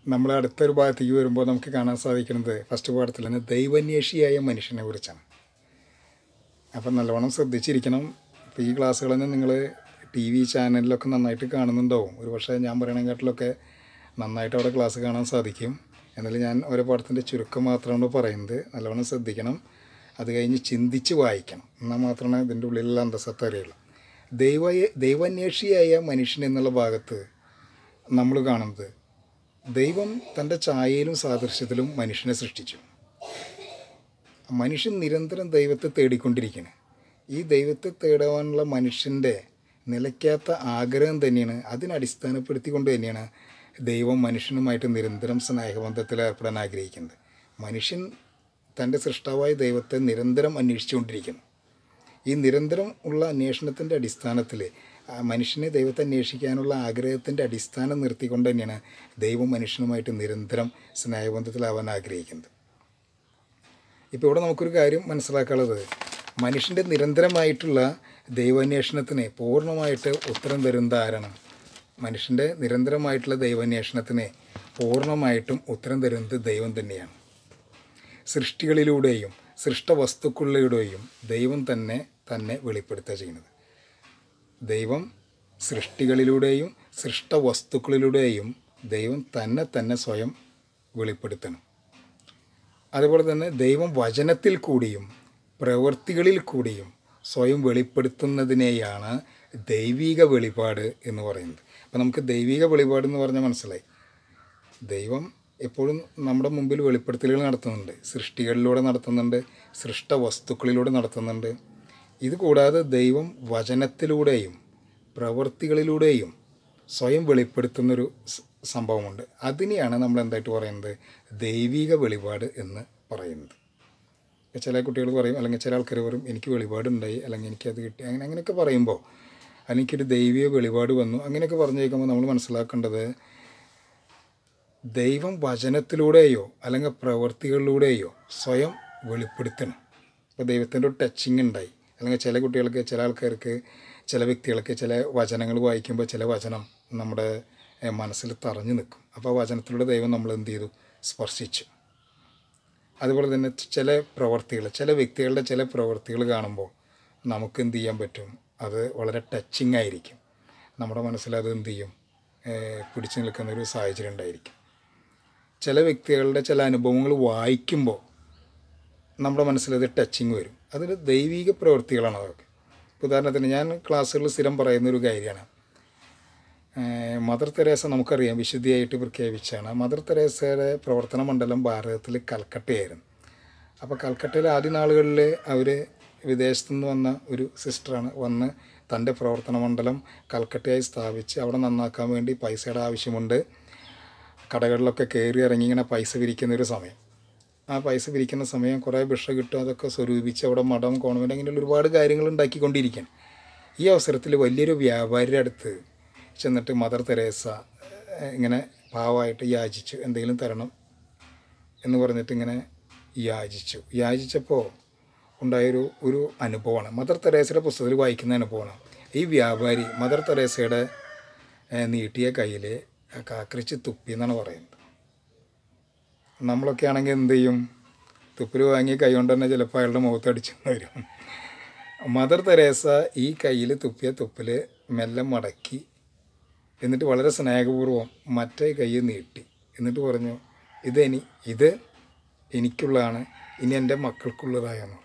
നമ്മൾ അടുത്തൊരു ഭാഗത്തേക്ക് വരുമ്പോൾ നമുക്ക് കാണാൻ സാധിക്കുന്നത് ഫസ്റ്റ് പാഠത്തിൽ തന്നെ ദൈവന്വേഷിയായ മനുഷ്യനെ കുറിച്ചാണ് അപ്പം നല്ലവണ്ണം ശ്രദ്ധിച്ചിരിക്കണം ഇപ്പോൾ ഈ ക്ലാസ്സുകളൊന്നും നിങ്ങൾ ടി വി ചാനലിലൊക്കെ നന്നായിട്ട് കാണുന്നുണ്ടാവും ഒരു പക്ഷേ ഞാൻ പറയണേക്കാട്ടിലൊക്കെ നന്നായിട്ട് അവിടെ ക്ലാസ് കാണാൻ സാധിക്കും എന്നാലും ഞാൻ ഓരോ പാഠത്തിൻ്റെ ചുരുക്കം മാത്രമാണ് പറയുന്നത് നല്ലവണ്ണം ശ്രദ്ധിക്കണം അത് കഴിഞ്ഞ് ചിന്തിച്ച് വായിക്കണം എന്നാൽ മാത്രമേ ഇതിൻ്റെ ഉള്ളിലുള്ള അന്തസ്സത്ത അറിയുള്ളൂ ദൈവ ദൈവാന്വേഷിയായ മനുഷ്യൻ എന്നുള്ള ഭാഗത്ത് നമ്മൾ കാണുന്നത് ദൈവം തൻ്റെ ഛായയിലും സാദൃശ്യത്തിലും മനുഷ്യനെ സൃഷ്ടിച്ചു മനുഷ്യൻ നിരന്തരം ദൈവത്തെ തേടിക്കൊണ്ടിരിക്കുകയാണ് ഈ ദൈവത്തെ തേടുവാനുള്ള മനുഷ്യൻ്റെ നിലയ്ക്കാത്ത ആഗ്രഹം തന്നെയാണ് അതിനടിസ്ഥാനപ്പെടുത്തിക്കൊണ്ട് തന്നെയാണ് ദൈവം മനുഷ്യനുമായിട്ട് നിരന്തരം സ്നേഹബന്ധത്തിൽ ഏർപ്പെടാൻ ആഗ്രഹിക്കുന്നത് മനുഷ്യൻ തൻ്റെ സൃഷ്ടാവായ ദൈവത്തെ നിരന്തരം അന്വേഷിച്ചുകൊണ്ടിരിക്കുന്നു ഈ നിരന്തരം ഉള്ള അന്വേഷണത്തിൻ്റെ അടിസ്ഥാനത്തിൽ ആ മനുഷ്യനെ ദൈവത്തെ അന്വേഷിക്കാനുള്ള ആഗ്രഹത്തിൻ്റെ അടിസ്ഥാനം നിർത്തിക്കൊണ്ട് തന്നെയാണ് ദൈവം മനുഷ്യനുമായിട്ട് നിരന്തരം സ്നേഹബന്ധത്തിലാവാൻ ആഗ്രഹിക്കുന്നത് ഇപ്പോൾ ഇവിടെ നമുക്കൊരു കാര്യം മനസ്സിലാക്കാനുള്ളത് മനുഷ്യൻ്റെ നിരന്തരമായിട്ടുള്ള ദൈവാന്വേഷണത്തിന് പൂർണ്ണമായിട്ട് ഉത്തരം തരുന്നത് ആരാണ് മനുഷ്യൻ്റെ നിരന്തരമായിട്ടുള്ള ദൈവാന്വേഷണത്തിന് പൂർണ്ണമായിട്ടും ഉത്തരം തരുന്നത് ദൈവം തന്നെയാണ് സൃഷ്ടികളിലൂടെയും സൃഷ്ടവസ്തുക്കളിലൂടെയും ദൈവം തന്നെ തന്നെ വെളിപ്പെടുത്തുക ചെയ്യുന്നത് ദൈവം സൃഷ്ടികളിലൂടെയും സൃഷ്ടവസ്തുക്കളിലൂടെയും ദൈവം തന്നെ തന്നെ സ്വയം വെളിപ്പെടുത്തണം അതുപോലെ തന്നെ ദൈവം വചനത്തിൽ കൂടിയും പ്രവൃത്തികളിൽ കൂടിയും സ്വയം വെളിപ്പെടുത്തുന്നതിനെയാണ് ദൈവിക വെളിപാട് എന്ന് പറയുന്നത് അപ്പോൾ നമുക്ക് ദൈവിക വെളിപാട് എന്ന് പറഞ്ഞാൽ മനസ്സിലായി ദൈവം എപ്പോഴും നമ്മുടെ മുമ്പിൽ വെളിപ്പെടുത്തലുകൾ നടത്തുന്നുണ്ട് സൃഷ്ടികളിലൂടെ നടത്തുന്നുണ്ട് സൃഷ്ട വസ്തുക്കളിലൂടെ നടത്തുന്നുണ്ട് ഇത് കൂടാതെ ദൈവം വചനത്തിലൂടെയും പ്രവൃത്തികളിലൂടെയും സ്വയം വെളിപ്പെടുത്തുന്നൊരു സ- സംഭവമുണ്ട് അതിനെയാണ് നമ്മൾ എന്തായിട്ട് പറയുന്നത് ദൈവിക വെളിപാട് എന്ന് പറയുന്നത് ചില കുട്ടികൾ പറയും അല്ലെങ്കിൽ ചില ആൾക്കാർ പറയും എനിക്ക് വെളിപാടുണ്ടായി അല്ലെങ്കിൽ എനിക്കത് കിട്ടി അങ്ങനെ അങ്ങനെയൊക്കെ പറയുമ്പോൾ എനിക്കൊരു ദൈവിക വെളിപാട് വന്നു അങ്ങനെയൊക്കെ പറഞ്ഞു കേൾക്കുമ്പോൾ നമ്മൾ മനസ്സിലാക്കേണ്ടത് ദൈവം വചനത്തിലൂടെയോ അല്ലെങ്കിൽ പ്രവൃത്തികളിലൂടെയോ സ്വയം വെളിപ്പെടുത്തണം ഇപ്പോൾ ദൈവത്തിൻ്റെ ഒരു ടച്ചിങ് ഉണ്ടായി അല്ലെങ്കിൽ ചില കുട്ടികൾക്ക് ചില ആൾക്കാർക്ക് ചില വ്യക്തികൾക്ക് ചില വചനങ്ങൾ വായിക്കുമ്പോൾ ചില വചനം നമ്മുടെ ഏഹ്, മനസ്സിൽ തറഞ്ഞു നിൽക്കും അപ്പോൾ ആ വചനത്തിലൂടെ ദൈവം നമ്മൾ എന്ത് ചെയ്തു സ്പർശിച്ചു അതുപോലെ തന്നെ ചില പ്രവർത്തികൾ ചില വ്യക്തികളുടെ ചില പ്രവർത്തികൾ കാണുമ്പോൾ നമുക്ക് എന്ത് ചെയ്യാൻ പറ്റും അത് വളരെ ടച്ചിങ് ആയിരിക്കും നമ്മുടെ മനസ്സിൽ അത് എന്ത് ചെയ്യും ഏഹ് പിടിച്ചു നിൽക്കുന്ന ഒരു സാഹചര്യം ഉണ്ടായിരിക്കും ചില വ്യക്തികളുടെ ചില അനുഭവങ്ങൾ വായിക്കുമ്പോൾ നമ്മുടെ മനസ്സിലത് ടച്ചിങ് വരും അതൊരു ദൈവിക പ്രവൃത്തികളാണ് അതൊക്കെ ഇപ്പോൾ ഉദാഹരണത്തിന് ഞാൻ ക്ലാസ്സുകളിൽ സ്ഥിരം പറയുന്ന ഒരു കാര്യമാണ് ഏഹ് മദർ തെരേസ നമുക്കറിയാം വിശുദ്ധിയായിട്ട് പ്രഖ്യാപിച്ചാണ് മദർ തെരേസയുടെ പ്രവർത്തന മണ്ഡലം ഭാരതത്തിൽ കൽക്കട്ടയായിരുന്നു അപ്പോൾ കൽക്കട്ടയിൽ ആദ്യ നാളുകളിൽ അവർ വിദേശത്തു നിന്ന് വന്ന ഒരു സിസ്റ്ററാണ് വന്ന് തൻ്റെ പ്രവർത്തന മണ്ഡലം കൽക്കട്ടയായി സ്ഥാപിച്ച് അവിടെ നന്നാക്കാൻ വേണ്ടി പൈസയുടെ ആവശ്യമുണ്ട് കടകളിലൊക്കെ കയറി ഇറങ്ങി ഇങ്ങനെ പൈസ പിരിക്കുന്ന ഒരു സമയം ആ പൈസ പിരിക്കുന്ന സമയം കുറേ ഭിക്ഷ കിട്ടും അതൊക്കെ സ്വരൂപിച്ച് അവിടെ മഠം കോൺവെൻ്റ് അങ്ങനെയുള്ള ഒരുപാട് കാര്യങ്ങൾ ഉണ്ടാക്കിക്കൊണ്ടിരിക്കുകയാണ് ഈ അവസരത്തിൽ വലിയൊരു വ്യാപാരിയുടെ അടുത്ത് ചെന്നിട്ട് മദർ തെരേസ ഏഹ്, ഇങ്ങനെ പാവമായിട്ട് യാചിച്ചു എന്തെങ്കിലും തരണം എന്ന് പറഞ്ഞിട്ട് ഇങ്ങനെ യാചിച്ചു യാചിച്ചപ്പോൾ ഉണ്ടായൊരു ഒരു അനുഭവമാണ് മദർ തെരേസയുടെ പുസ്തകത്തിൽ വായിക്കുന്ന അനുഭവമാണ് ഈ വ്യാപാരി മദർ തെരേസയുടെ ഏഹ്, നീട്ടിയ കയ്യിൽ കാക്കരിച്ച് തുപ്പി എന്നാണ് പറയുന്നത് നമ്മളൊക്കെ ആണെങ്കിൽ എന്ത് ചെയ്യും തുപ്പിൽ വാങ്ങി കൈ കൊണ്ട് തന്നെ ചിലപ്പോൾ അയാളുടെ മുഖത്ത് അടിച്ചു വരും മദർ തെരേസ ഈ കയ്യിൽ തുപ്പിയ തുപ്പിൽ മെല്ലെ മടക്കി എന്നിട്ട് വളരെ സ്നേഹപൂർവ്വം മറ്റേ കൈ നീട്ടി എന്നിട്ട് പറഞ്ഞു ഇതെനി ഇത് എനിക്കുള്ളതാണ് ഇനി എൻ്റെ മക്കൾക്കുള്ളതായെന്ന് പറഞ്ഞു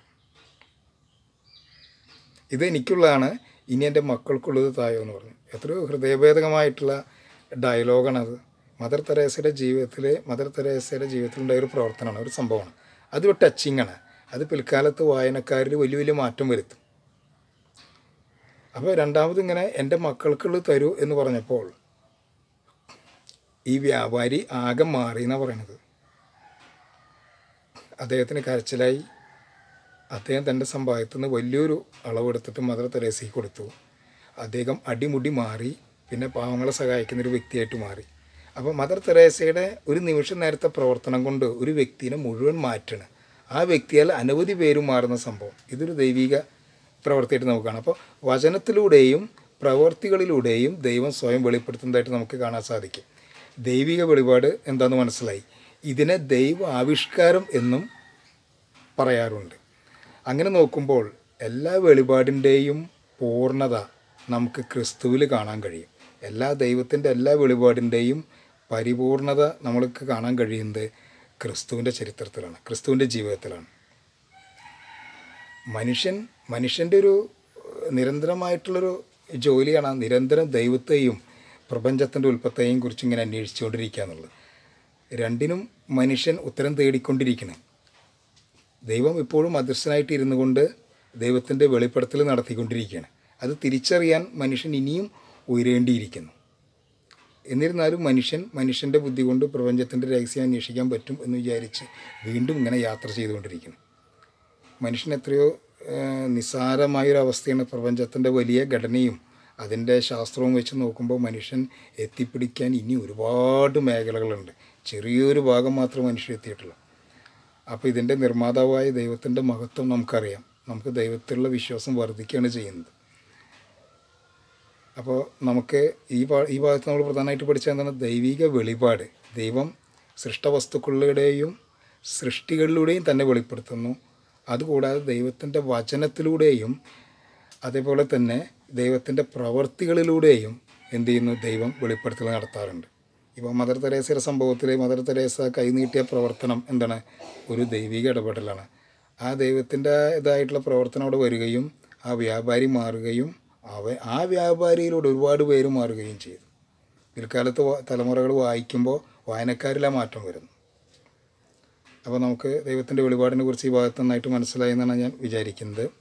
ഇത് എനിക്കുള്ളതാണ് ഇനി എൻ്റെ മക്കൾക്കുള്ളത് തായോ എന്ന് പറഞ്ഞു എത്രയോ ഹൃദയഭേദകമായിട്ടുള്ള ഡയലോഗാണത് മദർ തെരേസയുടെ ജീവിതത്തിൽ മദർ തെരേസയുടെ ജീവിതത്തിലുണ്ടായ ഒരു പ്രവർത്തനമാണ് ഒരു സംഭവമാണ് അതൊരു ടച്ചിങ് ആണ് അത് പിൽക്കാലത്ത് വായനക്കാരിൽ വലിയ വലിയ മാറ്റം വരുത്തും അപ്പോൾ രണ്ടാമത് ഇങ്ങനെ എൻ്റെ മക്കൾക്കുള്ളത് തരൂ എന്ന് പറഞ്ഞപ്പോൾ ഈ വ്യാപാരി ആകെ മാറി എന്നാണ് പറയണത് അദ്ദേഹത്തിന് കരച്ചിലായി അദ്ദേഹം തൻ്റെ സമ്പാദ്യത്തിൽ നിന്ന് വലിയൊരു അളവെടുത്തിട്ട് മദർ തെരേസയ്ക്ക് കൊടുത്തു അദ്ദേഹം അടിമുടി മാറി പിന്നെ പാവങ്ങളെ സഹായിക്കുന്ന ഒരു വ്യക്തിയായിട്ട് മാറി അപ്പോൾ മദർ തെരേസയുടെ ഒരു നിമിഷം നേരത്തെ പ്രവർത്തനം കൊണ്ട് ഒരു വ്യക്തിനെ മുഴുവൻ മാറ്റണ് ആ വ്യക്തിയാൽ അനവധി പേരും മാറുന്ന സംഭവം ഇതൊരു ദൈവിക പ്രവൃത്തിയായിട്ട് നമുക്ക് കാണാം അപ്പോൾ വചനത്തിലൂടെയും പ്രവർത്തികളിലൂടെയും ദൈവം സ്വയം വെളിപ്പെടുത്തുന്നതായിട്ട് നമുക്ക് കാണാൻ സാധിക്കും ദൈവിക വെളിപാട് എന്താണെന്ന് മനസ്സിലായി ഇതിനെ ദൈവ ആവിഷ്കാരം എന്നും പറയാറുണ്ട് അങ്ങനെ നോക്കുമ്പോൾ എല്ലാ വെളിപാടിൻ്റെയും പൂർണ്ണത നമുക്ക് ക്രിസ്തുവിൽ കാണാൻ കഴിയും എല്ലാ ദൈവത്തിൻ്റെ എല്ലാ വെളിപാടിൻ്റെയും പരിപൂർണത നമ്മൾക്ക് കാണാൻ കഴിയുന്നത് ക്രിസ്തുവിൻ്റെ ചരിത്രത്തിലാണ് ക്രിസ്തുവിൻ്റെ ജീവിതത്തിലാണ് മനുഷ്യൻ മനുഷ്യൻ്റെ ഒരു നിരന്തരമായിട്ടുള്ളൊരു ജോലിയാണ് നിരന്തരം ദൈവത്തെയും പ്രപഞ്ചത്തിൻ്റെ ഉൽപ്പത്തെയും കുറിച്ച് ഇങ്ങനെ അന്വേഷിച്ചുകൊണ്ടിരിക്കുക എന്നുള്ളത് രണ്ടിനും മനുഷ്യൻ ഉത്തരം തേടിക്കൊണ്ടിരിക്കണം ദൈവം ഇപ്പോഴും അദൃശ്യനായിട്ട് ഇരുന്നു കൊണ്ട് ദൈവത്തിൻ്റെ വെളിപ്പെടുത്തൽ നടത്തിക്കൊണ്ടിരിക്കുകയാണ് അത് തിരിച്ചറിയാൻ മനുഷ്യൻ ഇനിയും ഉയരേണ്ടിയിരിക്കുന്നു എന്നിരുന്നാലും മനുഷ്യൻ മനുഷ്യൻ്റെ ബുദ്ധി കൊണ്ട് പ്രപഞ്ചത്തിൻ്റെ രഹസ്യം അന്വേഷിക്കാൻ പറ്റും എന്ന് വിചാരിച്ച് വീണ്ടും ഇങ്ങനെ യാത്ര ചെയ്തുകൊണ്ടിരിക്കുന്നു മനുഷ്യൻ എത്രയോ ഏഹ്, നിസ്സാരമായൊരവസ്ഥയാണ് പ്രപഞ്ചത്തിൻ്റെ വലിയ ഘടനയും അതിൻ്റെ ശാസ്ത്രവും വെച്ച് നോക്കുമ്പോൾ മനുഷ്യൻ എത്തിപ്പിടിക്കാൻ ഇനി ഒരുപാട് മേഖലകളുണ്ട് ചെറിയൊരു ഭാഗം മാത്രമേ മനുഷ്യൻ എത്തിയിട്ടുള്ളൂ അപ്പോൾ ഇതിൻ്റെ നിർമ്മാതാവായ ദൈവത്തിൻ്റെ മഹത്വം നമുക്കറിയാം നമുക്ക് ദൈവത്തിലുള്ള വിശ്വാസം വർദ്ധിക്കുകയാണ് ചെയ്യുന്നത് അപ്പോൾ നമുക്ക് ഈ ഭാ ഈ ഭാഗത്ത് നമ്മൾ പ്രധാനമായിട്ട് പഠിച്ചത് എന്താണ് ദൈവിക വെളിപാട് ദൈവം സൃഷ്ടവസ്തുക്കളുടെയും സൃഷ്ടികളിലൂടെയും തന്നെ വെളിപ്പെടുത്തുന്നു അതുകൂടാതെ ദൈവത്തിൻ്റെ വചനത്തിലൂടെയും അതേപോലെ തന്നെ ദൈവത്തിൻ്റെ പ്രവർത്തികളിലൂടെയും എന്ത് ചെയ്യുന്നു ദൈവം വെളിപ്പെടുത്തൽ നടത്താറുണ്ട് ഇപ്പോൾ മദർ തെരേസയുടെ സംഭവത്തിൽ മദർ തെരേസ കൈനീട്ടിയ പ്രവർത്തനം എന്താണ് ഒരു ദൈവിക ഇടപെടലാണ് ആ ദൈവത്തിൻ്റെ ഇതായിട്ടുള്ള പ്രവർത്തനം അവിടെ വരികയും ആ വ്യാപാരി മാറുകയും അവ ആ വ്യാപാരിയിലൂടെ ഒരുപാട് പേര് മാറുകയും ചെയ്തു പിൽക്കാലത്ത് വ- തലമുറകൾ വായിക്കുമ്പോൾ വായനക്കാരിലാ മാറ്റം വരുന്നു അപ്പോൾ നമുക്ക് ദൈവത്തിൻ്റെ വെളിപാടിനെ കുറിച്ച് ഈ ഭാഗത്ത് നന്നായിട്ട് മനസ്സിലായി എന്നാണ് ഞാൻ വിചാരിക്കുന്നത്